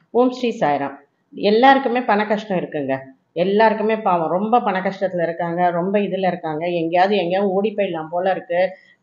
ஓம் ஸ்ரீ சாய்ராம் எல்லாருக்குமே பண கஷ்டம் இருக்குங்க எல்லாருக்குமே பாவம் ரொம்ப பண கஷ்டத்தில் இருக்காங்க ரொம்ப இதில் இருக்காங்க எங்கேயாவது எங்கேயாவது ஓடி போயிடலாம் போல இருக்கு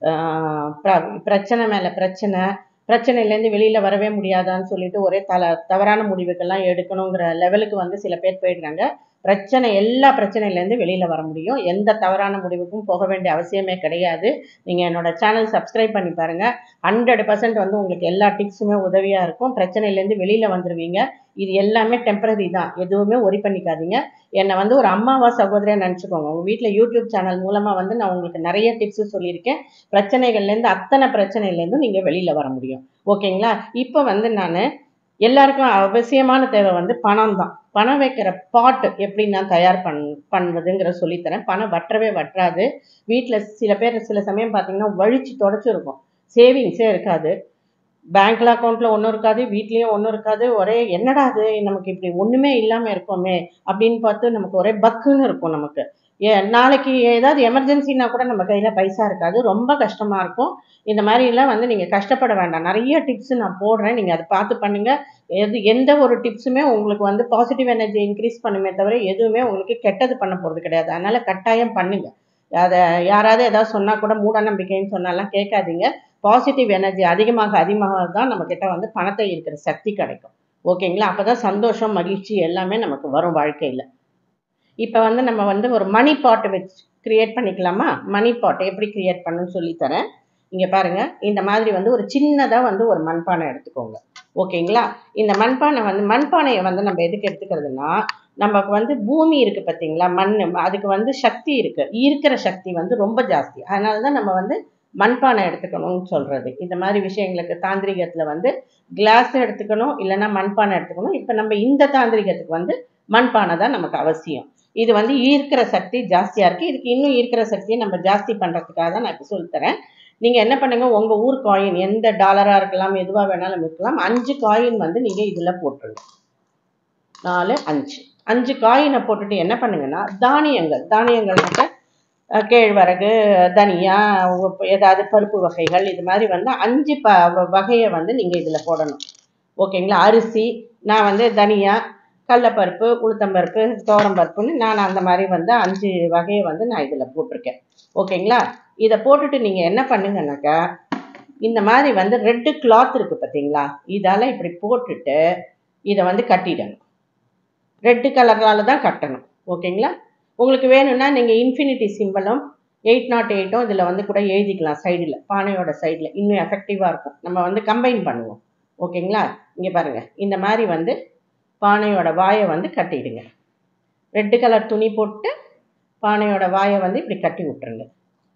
ஆஹ் பிர- பிரச்சனை மேலே பிரச்சனை பிரச்சனையிலேருந்து வெளியில் வரவே முடியாதான்னு சொல்லிட்டு ஒரே தல தவறான முடிவுகள்லாம் எடுக்கணுங்கிற லெவலுக்கு வந்து சில பேர் போயிடுறாங்க பிரச்சனை எல்லா பிரச்சனையிலேருந்து வெளியில் வர முடியும் எந்த தவறான முடிவுக்கும் போக வேண்டிய அவசியமே கிடையாது நீங்கள் என்னோட சேனல் சப்ஸ்கிரைப் பண்ணி பாருங்கள் ஹண்ட்ரட் பர்சன்ட் வந்து உங்களுக்கு எல்லா டிப்ஸுமே உதவியாக இருக்கும் பிரச்சனையிலேருந்து வெளியில் வந்துடுவீங்க இது எல்லாமே டெம்பரரி தான் எதுவுமே ஒரி பண்ணிக்காதீங்க என்னை வந்து ஒரு அம்மாவா சகோதரியா நினச்சிக்கோங்க உங்கள் வீட்டில் யூடியூப் சேனல் மூலமாக வந்து நான் உங்களுக்கு நிறைய டிப்ஸ் சொல்லியிருக்கேன் பிரச்சனைகள்லேருந்து அத்தனை பிரச்சனையிலேருந்தும் நீங்கள் வெளியில் வர முடியும் ஓகேங்களா இப்போ வந்து நான் எல்லாருக்கும் அவசியமான தேவை வந்து பணம் தான் பணம் வைக்கிற பாட்டு எப்படி நான் தயார் பண் பண்ணுறதுங்கிற சொல்லித்தரேன் பணம் வற்றவே வற்றாது வீட்டில் சில பேர் சில சமயம் பார்த்தீங்கன்னா வழிச்சு தொடச்சிருக்கும் சேவிங்ஸே இருக்காது பேங்க்ல அக்கௌண்ட்ல ஒன்றும் இருக்காது வீட்லேயும் ஒன்றும் இருக்காது ஒரே என்னடா அது நமக்கு இப்படி ஒன்றுமே இல்லாமல் இருக்கோமே அப்படின்னு பார்த்து நமக்கு ஒரே பக்குன்னு இருக்கும் நமக்கு ஏ நாளைக்கு ஏதாவது எமர்ஜென்சினா கூட நம்ம கையில் பைசா இருக்காது ரொம்ப கஷ்டமாக இருக்கும் இந்த மாதிரிலாம் வந்து நீங்கள் கஷ்டப்பட வேண்டாம் நிறைய டிப்ஸ் நான் போடுறேன் நீங்கள் அதை பார்த்து பண்ணுங்கள் எது எந்த ஒரு டிப்ஸுமே உங்களுக்கு வந்து பாசிட்டிவ் எனர்ஜி இன்க்ரீஸ் பண்ணுமே தவிர எதுவுமே உங்களுக்கு கெட்டது பண்ண போகிறது கிடையாது அதனால் கட்டாயம் பண்ணுங்க அதை யாராவது ஏதாவது சொன்னால் கூட மூட நம்பிக்கைன்னு சொன்னாலாம் கேட்காதீங்க பாசிட்டிவ் எனர்ஜி அதிகமாக அதிகமாக தான் நம்மக்கிட்ட வந்து பணத்தை இருக்கிற சக்தி கிடைக்கும் ஓகேங்களா அப்போ தான் சந்தோஷம் மகிழ்ச்சி எல்லாமே நமக்கு வரும் வாழ்க்கையில் இப்போ வந்து நம்ம வந்து ஒரு மணி பாட்டை வச்சு கிரியேட் பண்ணிக்கலாமா மணி பாட்டை எப்படி கிரியேட் பண்ணுன்னு சொல்லித்தரேன் இங்கே பாருங்க இந்த மாதிரி வந்து ஒரு சின்னதாக வந்து ஒரு மண்பானை எடுத்துக்கோங்க ஓகேங்களா இந்த மண்பானை வந்து மண்பானையை வந்து நம்ம எதுக்கு எடுத்துக்கிறதுனா நமக்கு வந்து பூமி இருக்கு பார்த்தீங்களா மண் அதுக்கு வந்து சக்தி இருக்கு ஈர்க்கிற சக்தி வந்து ரொம்ப ஜாஸ்தி அதனால தான் நம்ம வந்து மண்பானை எடுத்துக்கணும்னு சொல்றது இந்த மாதிரி விஷயங்களுக்கு தாந்திரிகத்தில் வந்து கிளாஸ் எடுத்துக்கணும் இல்லைன்னா மண்பானை எடுத்துக்கணும் இப்போ நம்ம இந்த தாந்திரிகத்துக்கு வந்து மண்பானை தான் நமக்கு அவசியம் இது வந்து ஈர்க்கிற சக்தி ஜாஸ்தியாக இருக்குது இதுக்கு இன்னும் ஈர்க்கிற சக்தியை நம்ம ஜாஸ்தி பண்ணுறதுக்காக தான் நான் இப்போ சொல்லித்தரேன் நீங்கள் என்ன பண்ணுங்க உங்கள் ஊர் காயின் எந்த டாலராக இருக்கலாம் எதுவாக வேணாலும் இருக்கலாம் அஞ்சு காயின் வந்து நீங்கள் இதில் போட்டுருங்க நாலு அஞ்சு அஞ்சு காயினை போட்டுட்டு என்ன பண்ணுங்கன்னா தானியங்கள் தானியங்கள்னாக்க அஹ், கேழ்வரகு தனியா உப்பு, ஏதாவது பருப்பு வகைகள் இது மாதிரி வந்து அஞ்சு ப வ- வகையை வந்து நீங்கள் இதில் போடணும் ஓகேங்களா அரிசி நான் வந்து தனியா கடலப்பருப்பு உளுத்தம்பருப்பு துவரம்பருப்புன்னு நான் அந்த மாதிரி வந்து அஞ்சு வகையை வந்து நான் இதில் போட்டிருக்கேன் ஓகேங்களா இதை போட்டுட்டு நீங்கள் என்ன பண்ணுங்கன்னாக்கா இந்த மாதிரி வந்து ரெட்டு கிளாத் இருக்குது பார்த்தீங்களா இதால் இப்படி போட்டுட்டு இதை வந்து கட்டிடணும் ரெட்டு கலரால் தான் கட்டணும் ஓகேங்களா உங்களுக்கு வேணும்னா நீங்கள் இன்ஃபினிட்டி சிம்பலும் எயிட் நாட் எயிட்டும் இதில் வந்து கூட எழுதிக்கலாம் சைடில் பானையோட சைடில் இன்னும் எஃபெக்டிவாக இருக்கும் நம்ம வந்து கம்பைன் பண்ணுவோம் ஓகேங்களா இங்கே பாருங்கள் இந்த மாதிரி வந்து பானையோட வாயை வந்து கட்டிடுங்க ரெட்டு கலர் துணி போட்டு பானையோட வாயை வந்து இப்படி கட்டி விட்டுருங்க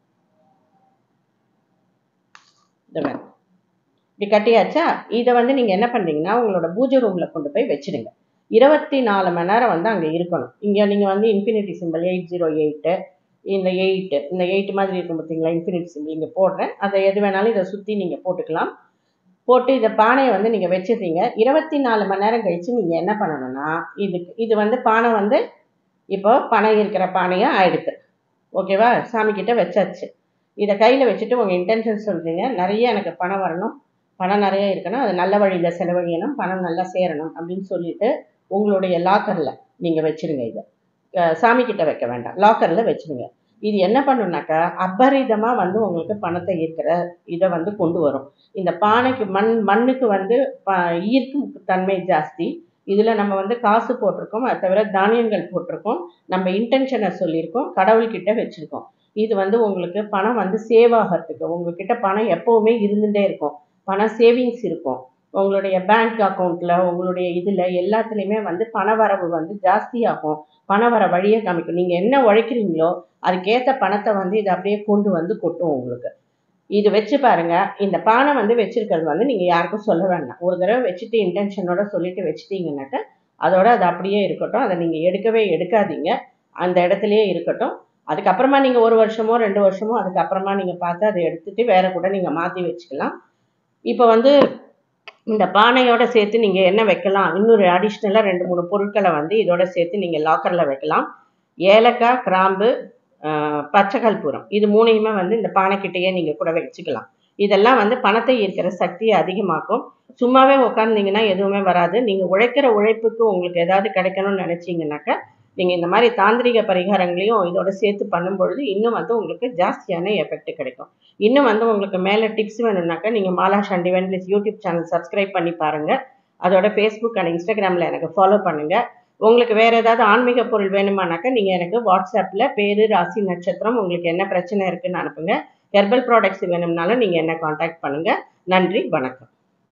இந்த மாதிரி இப்படி கட்டியாச்சா இதை வந்து நீங்கள் என்ன பண்ணுறீங்கன்னா உங்களோட பூஜை ரூமில் கொண்டு போய் வச்சிடுங்க இருபத்தி நாலு மணி நேரம் வந்து அங்கே இருக்கணும் இங்கே நீங்கள் வந்து infinity simple eight zero eight இந்த எயிட்டு இந்த எயிட் மாதிரி இருக்கும் பார்த்தீங்களா இன்ஃபினிட்டி சிம்பிள் இங்கே போடுறேன் அதை எது வேணாலும் இதை சுற்றி நீங்கள் போட்டுக்கலாம் போட்டு இந்த பானையை வந்து நீங்கள் வச்சிடுறீங்க இருபத்தி நாலு மணி நேரம் கழித்து நீங்கள் என்ன பண்ணணும்னா இதுக்கு இது வந்து பானை வந்து இப்போ பனை இருக்கிற பானையாக ஆயிடுது ஓகேவா சாமிக்கிட்ட வச்சாச்சு இதை கையில் வச்சுட்டு உங்கள் இன்டென்ஷன் சொல்கிறீங்க நிறைய எனக்கு பணம் வரணும் பணம் நிறைய இருக்கணும் அது நல்ல வழியில் செலவழியணும் பணம் நல்லா சேரணும் அப்படின்னு சொல்லிட்டு உங்களுடைய லாக்கரில் நீங்கள் வச்சிருங்க இதை அஹ் சாமிக்கிட்ட வைக்க வேண்டாம் லாக்கரில் வச்சிருங்க இது என்ன பண்ணுனாக்கா அபரிதமாக வந்து உங்களுக்கு பணத்தை ஈர்க்கிற இதை வந்து கொண்டு வரும் இந்த பானைக்கு மண் மண்ணுக்கு வந்து ப- ஈர்க்கும் தன்மை ஜாஸ்தி இதில் நம்ம வந்து காசு போட்டிருக்கோம் அது தவிர தானியங்கள் போட்டிருக்கோம் நம்ம இன்டென்ஷனை சொல்லியிருக்கோம் கடவுள்கிட்ட வச்சுருக்கோம் இது வந்து உங்களுக்கு பணம் வந்து சேவ் ஆகிறதுக்கு உங்ககிட்ட பணம் எப்போவுமே இருந்துகிட்டே இருக்கும் பணம் சேவிங்ஸ் இருக்கும் உங்களுடைய பேங்க் அக்கௌண்ட்டில் உங்களுடைய இதில் எல்லாத்துலேயுமே வந்து பண வரவு வந்து ஜாஸ்தியாகும் பண வர வழியை காமிக்கும் நீங்கள் என்ன உழைக்கிறீங்களோ அதுக்கேற்ற பணத்தை வந்து இது அப்படியே கொண்டு வந்து கொட்டும் உங்களுக்கு இது வச்சு பாருங்க இந்த பானை வந்து வச்சிருக்கிறது வந்து நீங்கள் யாருக்கும் சொல்ல வேண்டாம் ஒரு தடவை வச்சுட்டு இன்டென்ஷனோட சொல்லிட்டு வச்சுட்டீங்கன்னாக்க அதோட அது அப்படியே இருக்கட்டும் அதை நீங்கள் எடுக்கவே எடுக்காதீங்க அந்த இடத்துலயே இருக்கட்டும் அதுக்கப்புறமா நீங்கள் ஒரு வருஷமோ ரெண்டு வருஷமோ அதுக்கப்புறமா நீங்கள் பார்த்து அதை எடுத்துட்டு வேற கூட நீங்கள் மாற்றி வச்சுக்கலாம் இப்போ வந்து இந்த பானையோட சேர்த்து நீங்கள் என்ன வைக்கலாம் இன்னொரு அடிஷ்னலாக ரெண்டு மூணு பொருட்களை வந்து இதோட சேர்த்து நீங்கள் லாக்கரில் வைக்கலாம் ஏலக்காய் கிராம்பு ஆஹ், பச்சை கற்பூரம் இது மூணையுமே வந்து இந்த பானைக்கிட்டேயே நீங்கள் கூட வச்சுக்கலாம் இதெல்லாம் வந்து பணத்தை ஈர்க்கிற சக்தியை அதிகமாக்கும் சும்மாவே உட்கார்ந்தீங்கன்னா எதுவுமே வராது நீங்கள் உழைக்கிற உழைப்புக்கு உங்களுக்கு ஏதாவது கிடைக்கணும்னு நினச்சிங்கனாக்கா நீங்கள் இந்த மாதிரி தாந்திரிக பரிகாரங்களையும் இதோட சேர்த்து பண்ணும்பொழுது இன்னும் வந்து உங்களுக்கு ஜாஸ்தியான எஃபெக்ட் கிடைக்கும் இன்னும் வந்து உங்களுக்கு மேலே டிப்ஸ் வேணும்னாக்கா நீங்கள் மாலா ஷண்டி வென்லிஸ் யூடியூப் சேனல் சப்ஸ்கிரைப் பண்ணி பாருங்கள் அதோட ஃபேஸ்புக் அண்ட் இன்ஸ்டாகிராமில் எனக்கு ஃபாலோ பண்ணுங்கள் உங்களுக்கு வேறு ஏதாவது ஆன்மீக பொருள் வேணுமானாக்கா நீங்கள் எனக்கு வாட்ஸ்அப்பில் பேரு ராசி நட்சத்திரம் உங்களுக்கு என்ன பிரச்சனை இருக்குன்னு அனுப்புங்க ஹெர்பல் ப்ராடக்ட்ஸ் வேணும்னாலும் நீங்கள் என்ன காண்டாக்ட் பண்ணுங்கள் நன்றி வணக்கம்